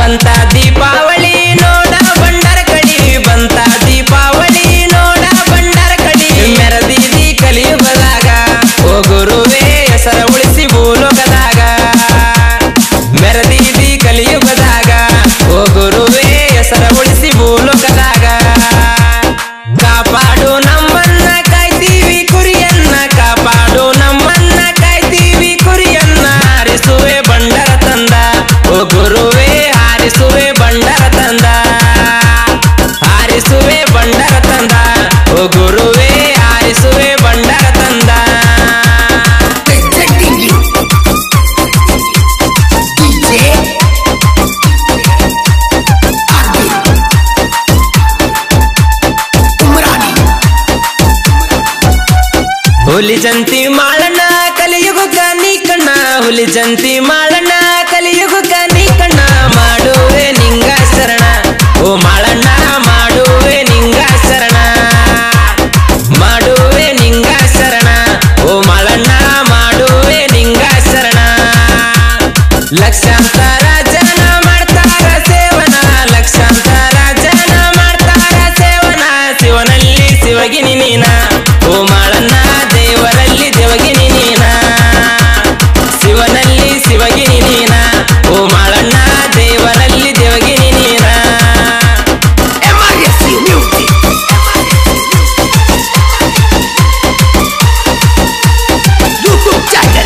ಬಂತ ದೀಪಾವಳಿ ನೋಡ ಬಂಡರ ಕಡಿ ಬಂತ ದೀಪಾವಳಿ ನೋಡ ಬಂಡರ ಕಡಿ ಮೆರದೀದಿ ಕಲಿಯುಗದಾಗ ಓ ಗುರುವೇ ಹೆಸರ ಉಳಿಸಿ ಭೂಲೋಕದಾಗ ಮೆರದೀದಿ ಕಲಿಯುಗದಾಗ ಓ ಗುರುವೇ ಹೆಸರ ಉಳಿಸಿ ಭೂಲೋಕದಾಗ ಕಾಪಾಡು ನಮ್ಮನ್ನ ಕಾಯ್ತೀವಿ ಕುರಿಯನ್ನ ಕಾಪಾಡು ನಮ್ಮನ್ನ ಕಾಯ್ತೀವಿ ಕುರಿಯನ್ನ ಹಾರಿಸುವೆ ಬಂಡರ ತಂದ ಓ ಗುರುವೇ ಹಾರಿಸುವೆ ಬಂಡರ ತಂದ ಹಾರಿಸುವೆ ಬಂಡರ ತಂದ ಓ ಗುರುವೇ ಹಾರಿಸುವೆ ಬಂಡರ ತಂದ Presenting you DJ Arvind Umrani ಹುಲಿ ಜಂತಿ ಮಾಳಣ್ಣ ಕಲಿಯುಗ ನೀ ಕಣ್ಣ ಹುಲಿ ಜಂತಿ ಮಾಳಣ್ಣ ಕಲಿಯುಗ ನೀ ಕಣ್ಣ ಮಾಡುವೆ ನಿಂಗ ಶರಣ ಓ ಮಾಳಣ್ಣ ಮಾಡುವೆ ನಿಂಗ ಶರಣ ಮಾಡುವೆ ನಿಂಗ ಶರಣ ಓ ಮಾಳಣ್ಣ ಮಾಡುವೆ ನಿಂಗ ಶರಣ ಲಕ್ಷಾಂತರ ಜನ ಮಾಡ್ತಾರ ಸೇವನ ಲಕ್ಷಾಂತರ ಜನ ಮಾಡ್ತಾರ ಸೇವನ ಶಿವನಲ್ಲಿ ಶಿವಗಿನಿ ನೀನ ಓ ಮಾಳಣ್ಣ ದೇವರಲ್ಲಿ ದೇವಗಿನಿ ನೀನ ಶಿವನಲ್ಲಿ ಶಿವಗಿನಿ ನೀನ ಓ ಮಾಳಣ್ಣ ದೇವರಲ್ಲಿ ದೇವಗಿನಿ ನೀನ MRSU Music YouTube channel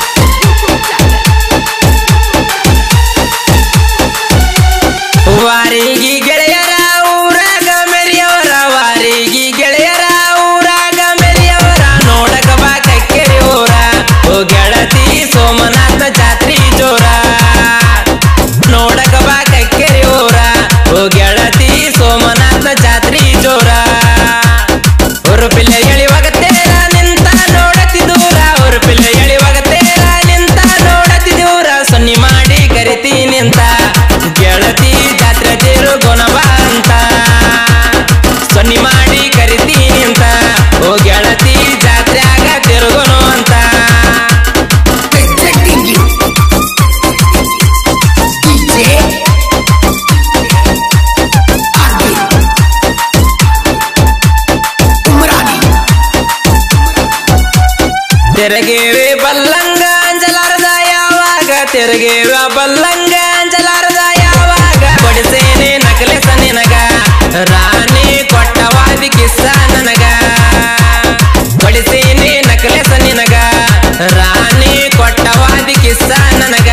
ವಾರಿಗೆ ಗೆಳೆಯರ ಊರಾಗ ಮೆರಿಯವರ ವಾರಿಗೆ ಗೆಳೆಯರ ಊರಾಗ ಮೆರಿಯವರ ನೋಡಕ ಬಾ ಕಕ್ಕೆರೆ ಊರ ಓ ಗೆಳತಿ ಸೋಮನಾಥ ಜಾತ್ರಿ ಜೋರ ನೋಡಕ ಬಾ ಕಕ್ಕೆರೆ ಊರ ಓ ಗೆಳತಿ ಸೋಮನಾಥ ಜಾತ್ರಿ ಜೋರ ಉರುಪಿಲ್ಲ ಎಳಿವಾಗ ತೇರ ನಿಂತ ನೋಡತಿ ದೂರ ಉರುಪಿಲ್ಲ ಎಳಿವಾಗ ತೇರ ನಿಂತ ನೋಡತಿ ದೂರ ಸೊನ್ನಿ ಮಾಡಿ ಕರಿತಿ ನಿಂತ ಗೆಳತಿ ಜಾತ್ರೆ ತೇರು ಗೊಣಬ ಅಂತ ಸೊನ್ನಿ ಮಾಡಿ ಕರಿತಿ ನಿಂತ ಓ ಗೆಳತಿ ಜಾತ್ರ್ಯಾಗ ತಿರುಗೋನು ಅಂತ Presenting you DJ Arvind Umrani ತೆರಗೇವೆ ಬಲ್ಲಂಗ ಅಂಜಲಾರದ ಯಾವಾಗ ತೆರಗೇವ ಬಲ್ಲಂಗ ಅಂಜಲಾರದ ಯಾವಾಗ ಕೊಡಿಸೇನೆ ನಕಲೆಸ ನಿನಗ ರಾಣಿ ಕೊಟ್ಟವಾದಿ ಕಿಸ್ಸ ನನಗ ಕೊಡಿಸೇನೆ ನಕಲೆಸ ನಿನಗ ರಾಣಿ ಕೊಟ್ಟವಾದಿ ಕಿಸ್ಸ ನನಗ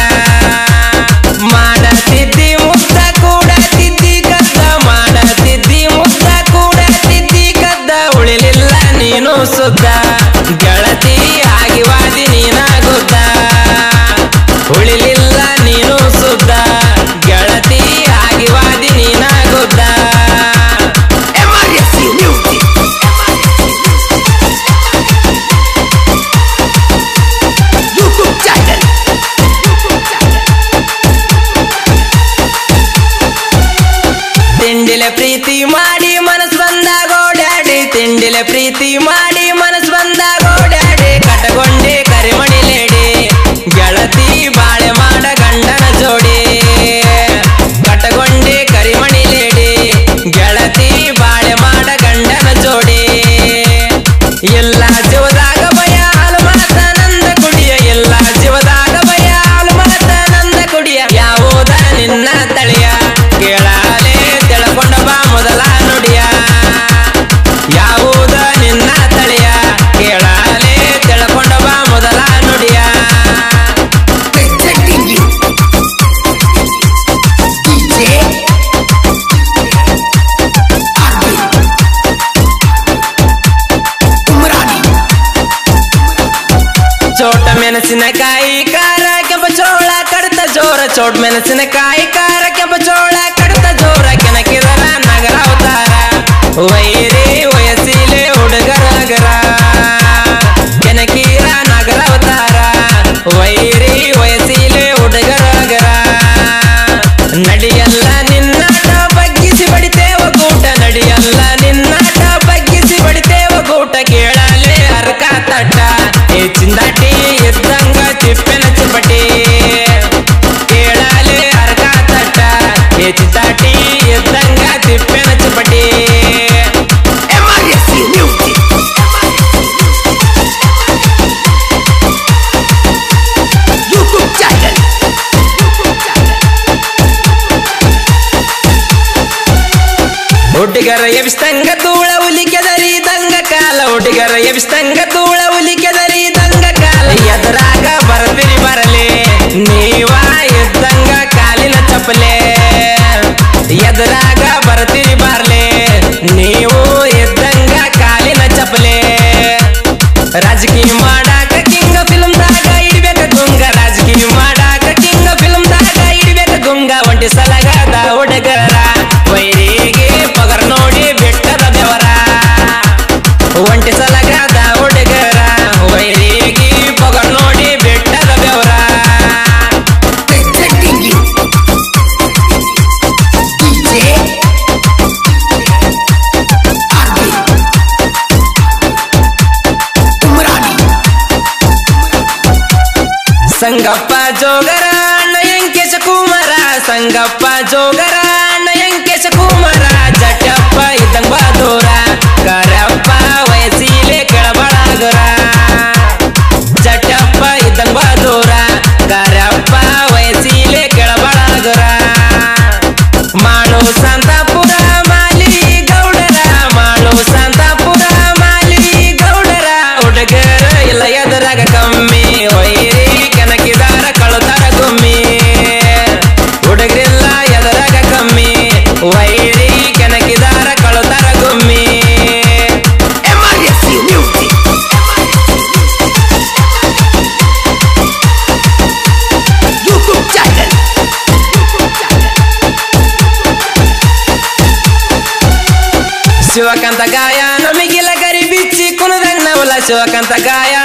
ಮಾಡತಿದ್ದಿ ಮುಗ್ಧ ಕೂಡ ತಿದ್ದಿ ಕದ್ದ ಮಾಡತಿದ್ದಿ ಮುಗ್ಧ ಕೂಡ ತಿದ್ದಿ ಕದ್ದ ಉಳಿಲಿಲ್ಲ ನೀನು ಸುದ್ದ ಗೆಳತಿ ಆಗಿವಾದಿ ನೀನಾಗುತ್ತ ಉಳಿಲಿಲ್ಲ ನೀನು ಸುದ್ದ ಗೆಳತಿ ಆಗಿವಾದಿ ನೀನಾಗುತ್ತ MRSU Music YouTube channel ತಿಂಡಿಲೆ ಪ್ರೀತಿ ಮಾಡಿ ಮನಸ್ ಬಂದಾಗ ಓಡಾಡಿ ತಿಂಡಿಲೆ ಪ್ರೀತಿ ಮಾಡಿ ಮನಸ್ ಬಂದಾಗ ಓಡಾಡಿ ಕಟಗೊಂಡೆ ಕರಿಮಣಿ ಲೇಡಿ ಗೆಳತಿ ಬಾಳೆ ಮಾಡ ಗಂಡನ ಜೋಡಿ ಕಟಗೊಂಡೆ ಕರಿಮಣಿ ಲೇಡಿ ಗೆಳತಿ ಬಾಳೆ ಮಾಡ ಗಂಡನ ಜೋಡಿ ಎಲ್ಲ ಜೀವದಾಗ ಭಯ ಹಾಲು ಮಾತ ನಂದ ಕುಡಿಯ ಎಲ್ಲ ಜೀವದಾಗ ಭಯ ಹಾಲು ಮಾತ ನಂದ ಕುಡಿಯ ಯಾವುದ ನಿನ್ನ ತಳಿಯ ಕೇಳಾಲೆ ತಿಳ್ಕೊಂಡ ಬಾ ಮೊದಲ ನುಡಿಯ ಯಾವುದ ನಿನ್ನ ತಳಿಯ ಕೇಳಾಲೆ ತಿಳ್ಕೊಂಡ ಬಾ ಮೊದಲ ನುಡಿಯ Presenting you DJ Arvind Umrani ಚೋಟ ಮೆಣಸಿನಕಾಯಿ ಕಾರ ಕೆಂಪ ಚೋಳ ಕಡತ ಜೋರ ಚೋಟ್ ಮೆಣಸಿನಕಾಯಿ ಕಾರ ಕೆಂಪ ಚೋಳ ಕಡತ ಜೋರ ಕೆನಕಿದರ ನಗರ ಅವತಾರ ವೈರಿ ವಯಸ್ಸಿಲೆ ಹುಡುಗರ ನಗರ ಕೆನಕೀರ ನಗರ ಅವತಾರ ವೈರಿ ವಯಸ್ಸಿಲೆ ಹುಡುಗರ ನಗರ ನಡಿಯಲ್ಲ ನಿನ್ನಾಟ ಬಗ್ಗಿಸಿ ಬಡಿತೇವ ಗೂಟ ನಡಿಯಲ್ಲ ನಿನ್ನಾಟ ಬಗ್ಗಿಸಿ ಬಡಿತೇವ ಗೂಟ ಕೇಳಲೆ ಅರ್ಕ ತಟ್ಟ ಏ ಚಿಂದಾಟಿ ಇದ್ದಂಗ ಚಿಪ್ಪೆನ ಚಿಪಟಿ ಕೇಳಲೆ ಅರ್ಕ ತಟ್ಟ ಸಂಗಪ್ಪ ಜೋಗರ ಅಣ್ಣ ಯಂಕೇಶ ಕುಮಾರ ಸಂಗಪ್ಪ ಜೋಗರ ಅಣ್ಣ ಯಂಕೇಶ ಕುಮಾರ ಜಟಪ್ಪ ಇದ್ದಂಗ ಬಾದೂರ ಕರಪ್ಪ ವಯಸ್ಸಿಲೆ ಕೆಳಬಳಗರ ಜಟಪ್ಪ ಇದ್ದಂಗ ಬಾದೂರ ಕರಪ್ಪ ವಯಸ್ಸಿಲೆ ಕೆಳಬಳಗರ ಮಾಳು ಸಂತಾಪುರ ಮಾಲಿ ಗೌಡರ ಮಾಳು ಸಂತಾಪುರ ಮಾಲಿ ಗೌಡರ ಹುಡುಗರ ಇಲ್ಲ ಎದುರಾಗ ಕಮ್ಮಿ ಒಯ್ರಿ ಕೆನಕಿದಾರ ಕಳುತ್ತಾರ ಗುಮ್ಮಿ ಹುಡುಗರಿಲ್ಲ ಎದುರಾಗ ಕಮ್ಮಿ ವೈರಿ ಕೆನಕಿದಾರ ಕಳುತ್ತಾರ ಗುಮ್ಮಿ MRSC Music. YouTube channel. ಶಿವಕಾಂತ ಗಾಯ ನಮಗಿಲ್ಲ ಗರಿ ಬಿಚ್ಚಿ ಕುಣದಂಗ ನವಲ ಶಿವಕಾಂತ ಗಾಯ